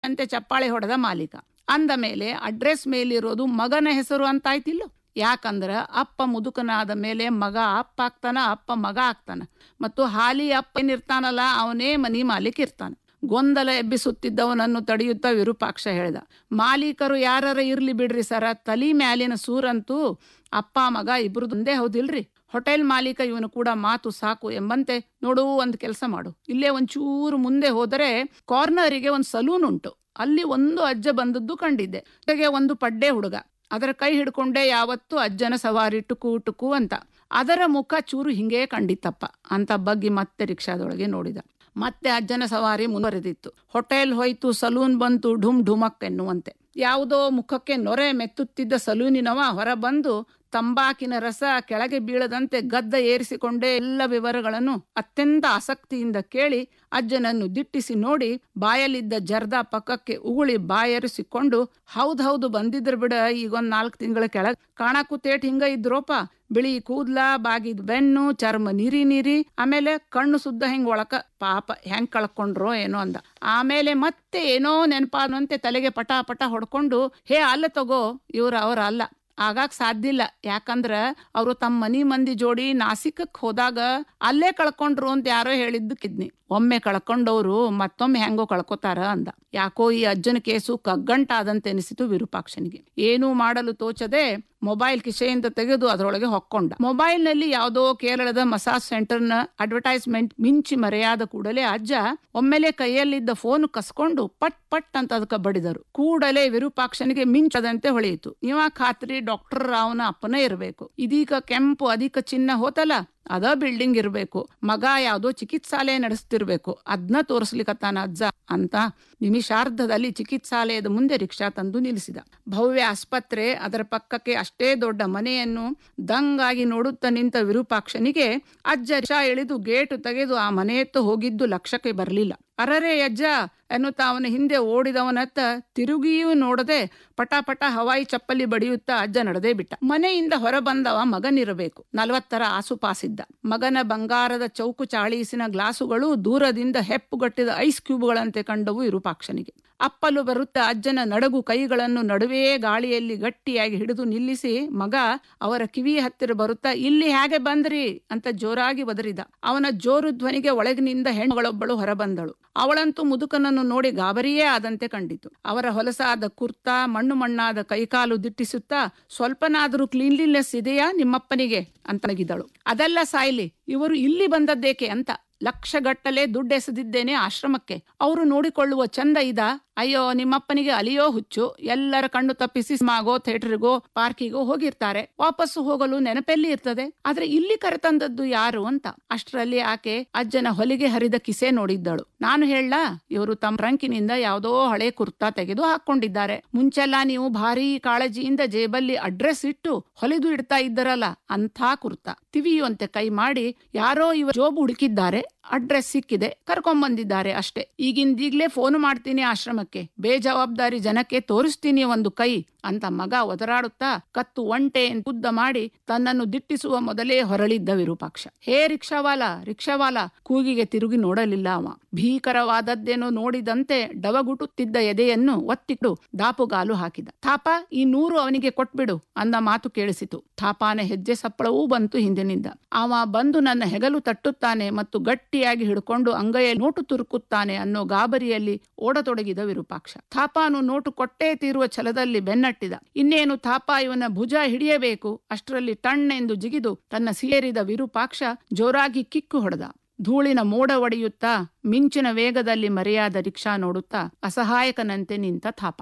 ಅಂತೆ ಚಪ್ಪಾಳೆ ಹೊಡೆದ ಮಾಲೀಕ ಅಂದ ಮೇಲೆ ಅಡ್ರೆಸ್ ಮೇಲಿರೋದು ಮಗನ ಹೆಸರು ಅಂತಾಯ್ತಿಲ್ಲ ಯಾಕಂದ್ರ ಅಪ್ಪ ಮುದುಕನಾದ ಮೇಲೆ ಮಗ ಅಪ್ಪ ಆಗ್ತಾನ ಅಪ್ಪ ಮಗ ಆಗ್ತಾನ ಮತ್ತು ಹಾಲಿ ಅಪ್ಪ ಏನಿರ್ತಾನಲ್ಲ ಅವನೇ ಮನಿ ಮಾಲೀಕ ಇರ್ತಾನ ಗೊಂದಲ ಎಬ್ಬಿಸುತ್ತಿದ್ದವನನ್ನು ತಡೆಯುತ್ತಾ ವಿರೂಪಾಕ್ಷ ಹೇಳ್ದ ಮಾಲೀಕರು ಯಾರರ ಇರ್ಲಿ ಬಿಡ್ರಿ ಸರ ತಲಿ ಮ್ಯಾಲಿನ ಸೂರಂತೂ ಅಪ್ಪ ಮಗ ಇಬ್ರದೊಂದೇ ಹೌದಿಲ್ರಿ ಹೋಟೆಲ್ ಮಾಲೀಕ ಇವನು ಕೂಡ ಮಾತು ಸಾಕು ಎಂಬಂತೆ ನೋಡು ಒಂದು ಕೆಲಸ ಮಾಡು ಇಲ್ಲೇ ಒಂಚೂರು ಮುಂದೆ ಹೋದರೆ ಕಾರ್ನರಿಗೆ ಒಂದು ಸಲೂನ್ ಉಂಟು ಅಲ್ಲಿ ಒಂದು ಅಜ್ಜ ಬಂದದ್ದು ಕಂಡಿದ್ದೆ ಜೊತೆಗೆ ಒಂದು ಪಡ್ಡೆ ಹುಡುಗ ಅದರ ಕೈ ಹಿಡ್ಕೊಂಡೆ ಯಾವತ್ತು ಅಜ್ಜನ ಸವಾರಿ ಟುಕು ಟುಕು ಅಂತ ಅದರ ಮುಖ ಚೂರು ಹಿಂಗೇ ಕಂಡಿತ್ತಪ್ಪ ಅಂತ ಬಗ್ಗಿ ಮತ್ತೆ ರಿಕ್ಷಾದೊಳಗೆ ನೋಡಿದ ಮತ್ತೆ ಅಜ್ಜನ ಸವಾರಿ ಮುಂದುವರೆದಿತ್ತು ಹೋಟೆಲ್ ಹೋಯ್ತು ಸಲೂನ್ ಬಂತು ಢುಮ್ ಢುಮಕ್ ಎನ್ನುವಂತೆ ಯಾವುದೋ ಮುಖಕ್ಕೆ ನೊರೆ ಮೆತ್ತುತ್ತಿದ್ದ ಸಲೂನಿನವ ಹೊರ ಬಂದು ತಂಬಾಕಿನ ರಸ ಕೆಳಗೆ ಬೀಳದಂತೆ ಗದ್ದ ಏರಿಸಿಕೊಂಡೇ ಎಲ್ಲ ವಿವರಗಳನ್ನು ಅತ್ಯಂತ ಆಸಕ್ತಿಯಿಂದ ಕೇಳಿ ಅಜ್ಜನನ್ನು ದಿಟ್ಟಿಸಿ ನೋಡಿ ಬಾಯಲ್ಲಿದ್ದ ಜರ್ದ ಪಕ್ಕಕ್ಕೆ ಉಗುಳಿ ಬಾಯರಿಸಿಕೊಂಡು ಹೌದೌದು ಬಂದಿದ್ರ ಬಿಡ ಈಗೊಂದ್ ನಾಲ್ಕು ತಿಂಗಳ ಕೆಳಗ್ ಕಾಣಕ್ಕೂ ತೇಟ್ ಹಿಂಗ ಇದ್ರೋಪ ಬಿಳಿ ಕೂದ್ಲ ಬಾಗಿದ್ ಬೆನ್ನು ಚರ್ಮ ನೀರಿ ನೀರಿ ಆಮೇಲೆ ಕಣ್ಣು ಸುದ್ದ ಹೆಂಗ್ ಒಳಕ ಪಾಪ ಹೆಂಗ್ ಕಳ್ಕೊಂಡ್ರೋ ಏನೋ ಅಂದ ಆಮೇಲೆ ಮತ್ತೆ ಏನೋ ನೆನಪಾದಂತೆ ತಲೆಗೆ ಪಟ ಪಟ ಹೊಡ್ಕೊಂಡು ಹೇ ಅಲ್ಲ ತಗೋ ಇವ್ರ ಅವ್ರ ಅಲ್ಲ ಆಗಾಕ್ ಸಾಧ್ಯ ಇಲ್ಲ ಯಾಕಂದ್ರ ಅವರು ತಮ್ಮ ಮನಿ ಮಂದಿ ಜೋಡಿ ನಾಸಿಕಕ್ ಹೋದಾಗ ಅಲ್ಲೇ ಕಳ್ಕೊಂಡ್ರು ಅಂತ ಯಾರೋ ಹೇಳಿದ್ದು ಕಿದ್ನಿ ಒಮ್ಮೆ ಕಳ್ಕೊಂಡವ್ರು ಮತ್ತೊಮ್ಮೆ ಹೆಂಗೋ ಕಳ್ಕೊತಾರ ಅಂದ ಯಾಕೋ ಈ ಅಜ್ಜನ ಕೇಸು ಕಗ್ಗಂಟಾದಂತೆ ಎನಿಸಿತು ವಿರೂಪಾಕ್ಷನಿಗೆ ಏನೂ ಮಾಡಲು ತೋಚದೆ ಮೊಬೈಲ್ ಕಿಸೆಯಿಂದ ತೆಗೆದು ಅದರೊಳಗೆ ಹೊಕ್ಕೊಂಡ ಮೊಬೈಲ್ ನಲ್ಲಿ ಯಾವುದೋ ಕೇರಳದ ಮಸಾಜ್ ಸೆಂಟರ್ ನ ಅಡ್ವರ್ಟೈಸ್ಮೆಂಟ್ ಮಿಂಚಿ ಮರೆಯಾದ ಕೂಡಲೇ ಅಜ್ಜ ಒಮ್ಮೆಲೆ ಕೈಯಲ್ಲಿದ್ದ ಫೋನ್ ಕಸ್ಕೊಂಡು ಪಟ್ ಪಟ್ ಅಂತ ಅದಕ್ಕೆ ಬಡಿದರು ಕೂಡಲೇ ವಿರೂಪಾಕ್ಷನಿಗೆ ಮಿಂಚದಂತೆ ಹೊಳೆಯಿತು ಇವ ಖಾತ್ರಿ ಡಾಕ್ಟರ್ ರಾವ್ನ ಅಪ್ಪನೇ ಇರಬೇಕು ಇದೀಗ ಕೆಂಪು ಅಧಿಕ ಚಿನ್ನ ಹೋತಲ್ಲ ಅದ ಬಿಲ್ಡಿಂಗ್ ಇರಬೇಕು ಮಗ ಯಾವ್ದೋ ಚಿಕಿತ್ಸಾಲಯ ನಡೆಸ್ತಿರ್ಬೇಕು ಅದ್ನ ತೋರಿಸ್ಲಿಕ್ಕತ್ತಾನ ಅಜ್ಜ ಅಂತ ನಿಮಿಷಾರ್ಧದಲ್ಲಿ ಚಿಕಿತ್ಸಾಲಯದ ಮುಂದೆ ರಿಕ್ಷಾ ತಂದು ನಿಲ್ಲಿಸಿದ ಭವ್ಯ ಆಸ್ಪತ್ರೆ ಅದರ ಪಕ್ಕಕ್ಕೆ ಅಷ್ಟೇ ದೊಡ್ಡ ಮನೆಯನ್ನು ದಂಗಾಗಿ ನೋಡುತ್ತಾ ನಿಂತ ವಿರೂಪಾಕ್ಷನಿಗೆ ಅಜ್ಜ ರಿಕ್ಷಾ ಇಳಿದು ಗೇಟು ತೆಗೆದು ಆ ಮನೆಯತ್ತ ಹೋಗಿದ್ದು ಲಕ್ಷಕ್ಕೆ ಬರಲಿಲ್ಲ ಅರರೇ ಅಜ್ಜ ಎನ್ನುತ್ತಾ ಅವನ ಹಿಂದೆ ಓಡಿದವನತ್ತ ತಿರುಗಿಯೂ ನೋಡದೆ ಪಟ ಪಟ ಹವಾಯಿ ಚಪ್ಪಲಿ ಬಡಿಯುತ್ತಾ ಅಜ್ಜ ನಡೆದೇ ಬಿಟ್ಟ ಮನೆಯಿಂದ ಹೊರ ಬಂದವ ಮಗನಿರಬೇಕು ನಲವತ್ತರ ಆಸುಪಾಸಿದ್ದ ಮಗನ ಬಂಗಾರದ ಚೌಕು ಚಾಳೀಸಿನ ಗ್ಲಾಸುಗಳು ದೂರದಿಂದ ಹೆಪ್ಪುಗಟ್ಟಿದ ಐಸ್ ಕ್ಯೂಬ್ಗಳಂತೆ ಕಂಡವು ವಿರೂಪಾಕ್ಷನಿಗೆ ಅಪ್ಪಲು ಬರುತ್ತಾ ಅಜ್ಜನ ನಡಗು ಕೈಗಳನ್ನು ನಡುವೆಯೇ ಗಾಳಿಯಲ್ಲಿ ಗಟ್ಟಿಯಾಗಿ ಹಿಡಿದು ನಿಲ್ಲಿಸಿ ಮಗ ಅವರ ಕಿವಿ ಹತ್ತಿರ ಬರುತ್ತಾ ಇಲ್ಲಿ ಹೇಗೆ ಬಂದ್ರಿ ಅಂತ ಜೋರಾಗಿ ಒದರಿದ ಅವನ ಜೋರು ಧ್ವನಿಗೆ ಒಳಗಿನಿಂದ ಹೆಣ್ಣುಗಳೊಬ್ಬಳು ಹೊರಬಂದಳು ಅವಳಂತೂ ಮುದುಕನನ್ನು ನೋಡಿ ಗಾಬರಿಯೇ ಆದಂತೆ ಕಂಡಿತು ಅವರ ಹೊಲಸಾದ ಕುರ್ತಾ ಮಣ್ಣು ಮಣ್ಣಾದ ಕೈಕಾಲು ದಿಟ್ಟಿಸುತ್ತಾ ಸ್ವಲ್ಪನಾದರೂ ಕ್ಲೀನ್ಲಿನೆಸ್ ಇದೆಯಾ ನಿಮ್ಮಪ್ಪನಿಗೆ ಅಂತ ನಗಿದಳು ಅದೆಲ್ಲ ಸಾಯ್ಲಿ ಇವರು ಇಲ್ಲಿ ಬಂದದ್ದೇಕೆ ಅಂತ ಲಕ್ಷಗಟ್ಟಲೆ ದುಡ್ಡೆಸೆದಿದ್ದೇನೆ ಆಶ್ರಮಕ್ಕೆ ಅವರು ನೋಡಿಕೊಳ್ಳುವ ಚಂದ ಇದ ಅಯ್ಯೋ ನಿಮ್ಮಪ್ಪನಿಗೆ ಅಲಿಯೋ ಹುಚ್ಚು ಎಲ್ಲರ ಕಣ್ಣು ತಪ್ಪಿಸಿ ಸಿನಿಮಾಗೋ ಥಿಯೇಟರ್ಗೋ ಪಾರ್ಕಿಗೋ ಹೋಗಿರ್ತಾರೆ ವಾಪಸ್ಸು ಹೋಗಲು ನೆನಪೆಲ್ಲಿ ಇರ್ತದೆ ಆದ್ರೆ ಇಲ್ಲಿ ಕರೆತಂದದ್ದು ಯಾರು ಅಂತ ಅಷ್ಟರಲ್ಲಿ ಆಕೆ ಅಜ್ಜನ ಹೊಲಿಗೆ ಹರಿದ ಕಿಸೆ ನೋಡಿದ್ದಳು ನಾನು ಹೇಳ ಇವರು ತಮ್ಮ ರಂಕಿನಿಂದ ಯಾವುದೋ ಹಳೆ ಕುರ್ತಾ ತೆಗೆದು ಹಾಕೊಂಡಿದ್ದಾರೆ ಮುಂಚೆಲ್ಲ ನೀವು ಭಾರಿ ಕಾಳಜಿಯಿಂದ ಜೇಬಲ್ಲಿ ಅಡ್ರೆಸ್ ಇಟ್ಟು ಹೊಲಿದು ಇಡ್ತಾ ಇದ್ದರಲ್ಲ ಅಂಥ ಕುರ್ತಾ ತಿವಿಯುವಂತೆ ಕೈ ಮಾಡಿ ಯಾರೋ ಇವ ಜೋಬು ಹುಡುಕಿದ್ದಾರೆ ಅಡ್ರೆಸ್ ಸಿಕ್ಕಿದೆ ಕರ್ಕೊಂಬಂದಿದ್ದಾರೆ ಅಷ್ಟೇ ಈಗಿಂದೀಗ್ಲೇ ಫೋನ್ ಮಾಡ್ತೀನಿ ಆಶ್ರಮಕ್ಕೆ ಬೇಜವಾಬ್ದಾರಿ ಜನಕ್ಕೆ ತೋರಿಸ್ತೀನಿ ಒಂದು ಕೈ ಅಂತ ಮಗ ಒದರಾಡುತ್ತಾ ಕತ್ತು ಒಂಟೆ ಉದ್ದ ಮಾಡಿ ತನ್ನನ್ನು ದಿಟ್ಟಿಸುವ ಮೊದಲೇ ಹೊರಳಿದ್ದ ವಿರೂಪಾಕ್ಷ ಹೇ ರಿಕ್ಷಾವಾಲ ರಿಕ್ಷಾವಾಲ ಕೂಗಿಗೆ ತಿರುಗಿ ನೋಡಲಿಲ್ಲ ಅವ ಭೀಕರವಾದದ್ದೇನೋ ನೋಡಿದಂತೆ ಡವಗುಟುತ್ತಿದ್ದ ಎದೆಯನ್ನು ಒತ್ತಿಟ್ಟು ದಾಪುಗಾಲು ಹಾಕಿದ ಥಾಪ ಈ ನೂರು ಅವನಿಗೆ ಕೊಟ್ಬಿಡು ಅಂದ ಮಾತು ಕೇಳಿಸಿತು ಥಾಪಾನ ಹೆಜ್ಜೆ ಸಪ್ಪಳವೂ ಬಂತು ಹಿಂದಿನಿಂದ ಅವ ಬಂದು ನನ್ನ ಹೆಗಲು ತಟ್ಟುತ್ತಾನೆ ಮತ್ತು ಗಟ್ಟಿಯಾಗಿ ಹಿಡ್ಕೊಂಡು ಅಂಗೈಯಲ್ಲಿ ನೋಟು ತುರುಕುತ್ತಾನೆ ಅನ್ನೋ ಗಾಬರಿಯಲ್ಲಿ ಓಡತೊಡಗಿದ ವಿರೂಪಾಕ್ಷ ಥಾಪಾನು ನೋಟು ಕೊಟ್ಟೇ ತೀರುವ ಛಲದಲ್ಲಿ ಬೆನ್ನಟ್ಟಿದ ಇನ್ನೇನು ಥಾಪಾ ಇವನ ಭುಜ ಹಿಡಿಯಬೇಕು ಅಷ್ಟರಲ್ಲಿ ಟಣ್ಣೆಂದು ಜಿಗಿದು ತನ್ನ ಸೇರಿದ ವಿರೂಪಾಕ್ಷ ಜೋರಾಗಿ ಕಿಕ್ಕು ಹೊಡೆದ ಧೂಳಿನ ಮೋಡ ಒಡೆಯುತ್ತಾ ಮಿಂಚಿನ ವೇಗದಲ್ಲಿ ಮರೆಯಾದ ರಿಕ್ಷಾ ನೋಡುತ್ತಾ ಅಸಹಾಯಕನಂತೆ ನಿಂತ ಥಾಪ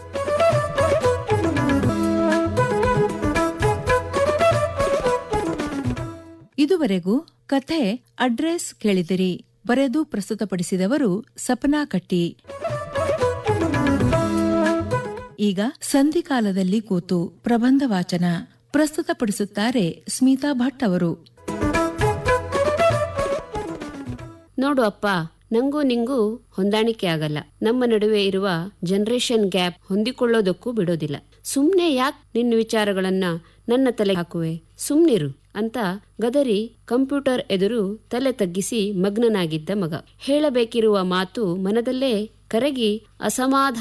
ಇದುವರೆಗೂ ಕಥೆ ಅಡ್ರೆಸ್ ಕೇಳಿದಿರಿ ಬರೆದು ಪ್ರಸ್ತುತಪಡಿಸಿದವರು ಸಪನಾ ಕಟ್ಟಿ ಈಗ ಸಂಧಿಕಾಲದಲ್ಲಿ ಕೂತು ಪ್ರಬಂಧ ವಾಚನ ಪ್ರಸ್ತುತಪಡಿಸುತ್ತಾರೆ ಸ್ಮಿತಾ ಭಟ್ ಅವರು ನೋಡು ಅಪ್ಪ ನಂಗೂ ನಿಂಗೂ ಹೊಂದಾಣಿಕೆ ಆಗಲ್ಲ ನಮ್ಮ ನಡುವೆ ಇರುವ ಜನರೇಷನ್ ಗ್ಯಾಪ್ ಹೊಂದಿಕೊಳ್ಳೋದಕ್ಕೂ ಬಿಡೋದಿಲ್ಲ ಸುಮ್ನೆ ಯಾಕ್ ನಿನ್ನ ವಿಚಾರಗಳನ್ನ ನನ್ನ ತಲೆ ಹಾಕುವೆ ಸುಮ್ನಿರು ಅಂತ ಗದರಿ ಕಂಪ್ಯೂಟರ್ ಎದುರು ತಲೆ ತಗ್ಗಿಸಿ ಮಗ್ನನಾಗಿದ್ದ ಮಗ ಹೇಳಬೇಕಿರುವ ಮಾತು ಮನದಲ್ಲೇ ಕರಗಿ ಅಸಮಾಧಾನ